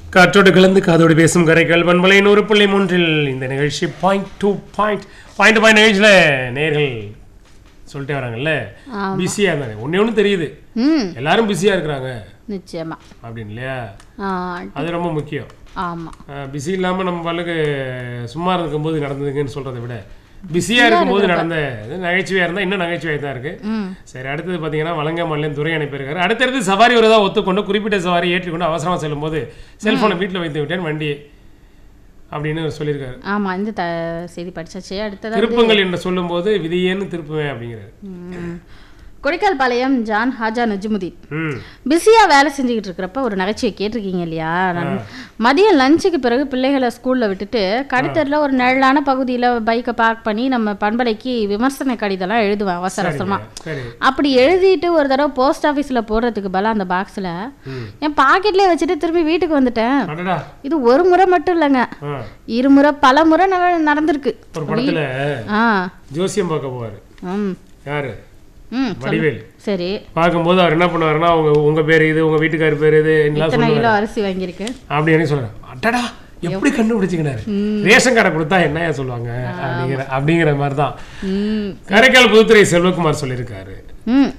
காற்றோடு கலந்து காதோடு பேசும் கரைகள் பண்பலை நூறு புள்ளி மூன்றில் இந்த நிகழ்ச்சி point two point point point நிகழ்ச்சியில் நேர்கள் சொல்லிட்டே வராங்கல்ல பிஸியாக இருந்தாங்க ஒன்றே ஒன்று தெரியுது ம் எல்லாரும் பிஸியாக இருக்கிறாங்க நிச்சயமா அப்படின்னு இல்லையா ஆ, அது ரொம்ப முக்கியம் ஆமா பிஸி இல்லாமல் நம்ம பாட்டுக்கு சும்மா இருக்கும்போது நடந்ததுங்கன்னு சொல்கிறத விட பிஸியாக இருக்கும்போது நடந்த இது நகைச்சுவையாக இருந்தால் இன்னும் நகைச்சுவையாக தான் இருக்குது ம் சரி அடுத்தது பார்த்தீங்கன்னா வழங்காமல்லையும் துறை அனுப்பியிருக்காரு அடுத்தடுத்து சவாரி வருவதா ஒத்துக்கொண்டு குறிப்பிட்ட சவாரி ஏற்றிக்கொண்டு அவசரமாக செல்லும்போது செல்ஃபோனை வீட்டில் வைத்து விட்டேன் வண்டி அப்படின்னு சொல்லியிருக்காரு ஆமா இந்த த செய்தி படிச்சாச்சு அடுத்ததா திருப்புங்கள் என்று சொல்லும்போது விதியேன்னு திருப்புவேன் அப்படிங்கிறாரு ம். கொடைக்கால் பாளையம் ஜான் ஹாஜா நஜ்முதீன் ம் பிஸியா வேலை செஞ்சுக்கிட்டு இருக்கிறப்ப ஒரு நகைச்சுவை கேட்டிருக்கீங்க இல்லையா நான் மதியம் லஞ்சுக்கு பிறகு பிள்ளைகளை ஸ்கூல்ல விட்டுட்டு கடுத்தரில் ஒரு நிழலான பகுதியில பைக்கை பார்க் பண்ணி நம்ம பண்பலைக்கு விமர்சன கடிதம்லாம் எழுதுவேன் அவசர அவசரமா சரி அப்படி எழுதிட்டு ஒரு தடவை போஸ்ட் ஆஃபீஸில் போடுறதுக்கு பதிலா அந்த பாக்ஸில் ம் என் பாக்கெட்லேயே வச்சுட்டு திரும்பி வீட்டுக்கு வந்துட்டேன் அடடா இது ஒரு முறை மட்டும் இல்லைங்க ஆ இருமுறை பல முறை நட- நடந்திருக்கு ஒரு படத்தில் ஆ ஜோசியம் பார்க்க போவார் ம் யாரு ம் வடிவேல் சரி பார்க்கும்போது அவர் என்ன பண்ணுவாருன்னா உங்க உங்க பேர் இது உங்க வீட்டுக்கார் பேர் இது எல்லாம் இத்தனை சொல்லுவாரு கிலோ அரிசி வாங்கியிருக்கு அப்படின்னு சொல்றாரு அடடா எப்படி கண்டுபிடிச்சிக்கினாரு ரேஷன் கார்டை கொடுத்தா என்னையா சொல்லுவாங்க அப்படிங்கிற அப்படிங்கிற மாதிரி தான் ம் காரைக்கால் புதுத்துறை செல்வகுமார் சொல்லியிருக்காரு ம்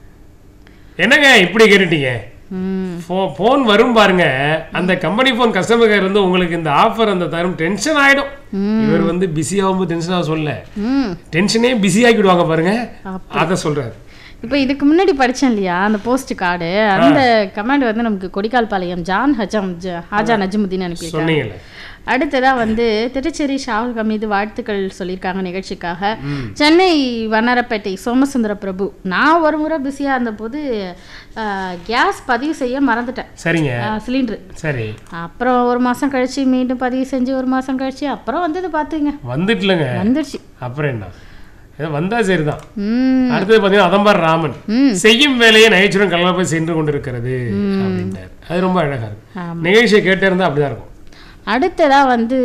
என்னங்க இப்படி கேட்டுட்டீங்க ம் ஃபோன் வரும் பாருங்க அந்த கம்பெனி ஃபோன் கஸ்டமர் கேர் இருந்து உங்களுக்கு இந்த ஆஃபர் அந்த தரும் டென்ஷன் ஆயிடும் இவர் வந்து பிஸி ஆகும்போது டென்ஷன் ஆக சொல்ல ம் டென்ஷனே பிஸி ஆக்கிடுவாங்க பாருங்க அதை சொல்றாரு இப்போ இதுக்கு முன்னாடி படிச்சேன் இல்லையா அந்த போஸ்ட் கார்டு அந்த கமாண்ட் வந்து நமக்கு கொடிக்கால் பாளையம் ஜான் ஹஜம் ஜ- ஹாஜா நஜ்முதீன் அனுப்பியிருக்காங்க சொன்னீங்கல்ல அடுத்ததா வந்து திருச்சேரி ஷாவுல் ஹமீது வாழ்த்துக்கள் சொல்லியிருக்காங்க நிகழ்ச்சிக்காக சென்னை வண்ணாரப்பேட்டை சோமசுந்தர பிரபு நான் ஒரு முறை பிஸியாக இருந்தபோது கேஸ் பதிவு செய்ய மறந்துட்டேன் சரிங்க சிலிண்டரு சரி அப்புறம் ஒரு மாதம் கழிச்சு மீண்டும் பதிவு செஞ்சு ஒரு மாதம் கழிச்சு அப்புறம் வந்தது பார்த்துங்க வந்துட்டுலங்க வந்துடுச்சு அப்புறம் என்ன ஏதோ வந்தா சரிதான் ம் அடுத்தது பார்த்தீங்கன்னா அதம்பார் ராமன் ம். செய்யும் வேலையை நகைச்சுடன் கலப்பை சென்று கொண்டிருக்கிறது அப்படின்னாரு அது ரொம்ப அழகா இருக்கு ஆமா. நிகழ்ச்சியை கேட்டே இருந்தா அப்படிதான் இருக்கும் அடுத்ததா வந்து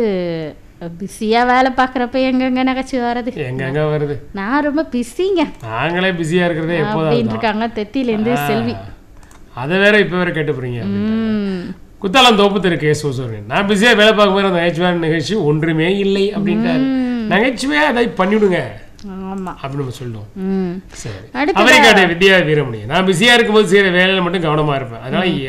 பிஸியாக வேலை பார்க்குறப்ப எங்கெங்க நகைச்சு வர்றது எங்கெங்க வருது நான் ரொம்ப பிஸிங்க நாங்களே பிஸியா இருக்கிறதே எப்போதான் அப்படின்னு இருக்காங்க தெத்திலேருந்து செல்வி அதை வேற இப்போ வேற கேட்டு போறீங்க ம் குத்தாலம் தோப்பு தெரு கே சோசோரன் நான் பிஸியா வேலை பார்க்கும்போது அந்த நகைச்சுவையான நிகழ்ச்சி ஒன்றுமே இல்லை அப்படின்ட்டாரு நகைச்சுவையா அதை பண்ணிவிடுங்க ஆமா அப்படின்னு நம்ம சொல்லுவோம் ம் சரி அடுத்ததா- அவரை காட்ட வித்யா வீரமணி நான் பிஸியா இருக்கும்போது செய்யற வேலையில மட்டும் கவனமா இருப்பேன் அதனால